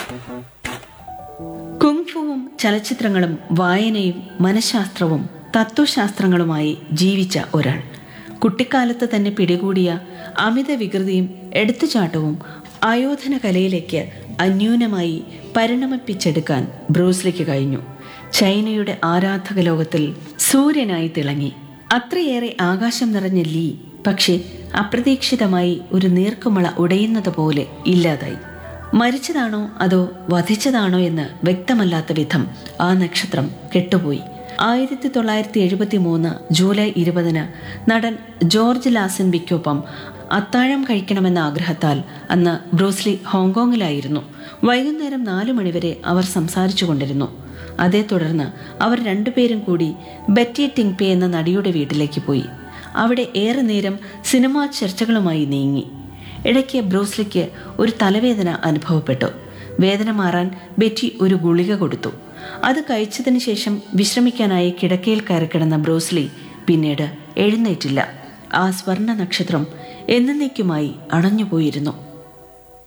കുങ്ഫുവും ചലച്ചിത്രങ്ങളും വായനയും മനഃശാസ്ത്രവും തത്വശാസ്ത്രങ്ങളുമായി ജീവിച്ച ഒരാൾ കുട്ടിക്കാലത്ത് തന്നെ പിടികൂടിയ അമിത വികൃതിയും എടുത്തുചാട്ടവും ആയോധന കലയിലേക്ക് അന്യൂനമായി പരിണമിപ്പിച്ചെടുക്കാൻ ബ്രൂസ്ലിക്ക് കഴിഞ്ഞു ചൈനയുടെ ആരാധക ലോകത്തിൽ സൂര്യനായി തിളങ്ങി അത്രയേറെ ആകാശം നിറഞ്ഞ ലീ പക്ഷേ അപ്രതീക്ഷിതമായി ഒരു നീർക്കുമള ഉടയുന്നത് പോലെ ഇല്ലാതായി മരിച്ചതാണോ അതോ വധിച്ചതാണോ എന്ന് വ്യക്തമല്ലാത്ത വിധം ആ നക്ഷത്രം കെട്ടുപോയി ആയിരത്തി തൊള്ളായിരത്തി എഴുപത്തി മൂന്ന് ജൂലൈ ഇരുപതിന് നടൻ ജോർജ് ലാസൻബിക്കൊപ്പം അത്താഴം കഴിക്കണമെന്ന ആഗ്രഹത്താൽ അന്ന് ബ്രൂസ്ലി ഹോങ്കോങ്ങിലായിരുന്നു വൈകുന്നേരം നാലു മണിവരെ അവർ സംസാരിച്ചു കൊണ്ടിരുന്നു അതേ തുടർന്ന് അവർ രണ്ടുപേരും കൂടി ബെറ്റി ടിങ്പെ എന്ന നടിയുടെ വീട്ടിലേക്ക് പോയി അവിടെ ഏറെ നേരം സിനിമാ ചർച്ചകളുമായി നീങ്ങി ഇടയ്ക്ക് ബ്രൂസ്ലിക്ക് ഒരു തലവേദന അനുഭവപ്പെട്ടു വേദന മാറാൻ ബെറ്റി ഒരു ഗുളിക കൊടുത്തു അത് കഴിച്ചതിന് ശേഷം വിശ്രമിക്കാനായി കിടക്കയിൽ കയറിക്കിടന്ന ബ്രൂസ്ലി പിന്നീട് എഴുന്നേറ്റില്ല ആ സ്വർണ്ണ നക്ഷത്രം എന്നേക്കുമായി അണഞ്ഞുപോയിരുന്നു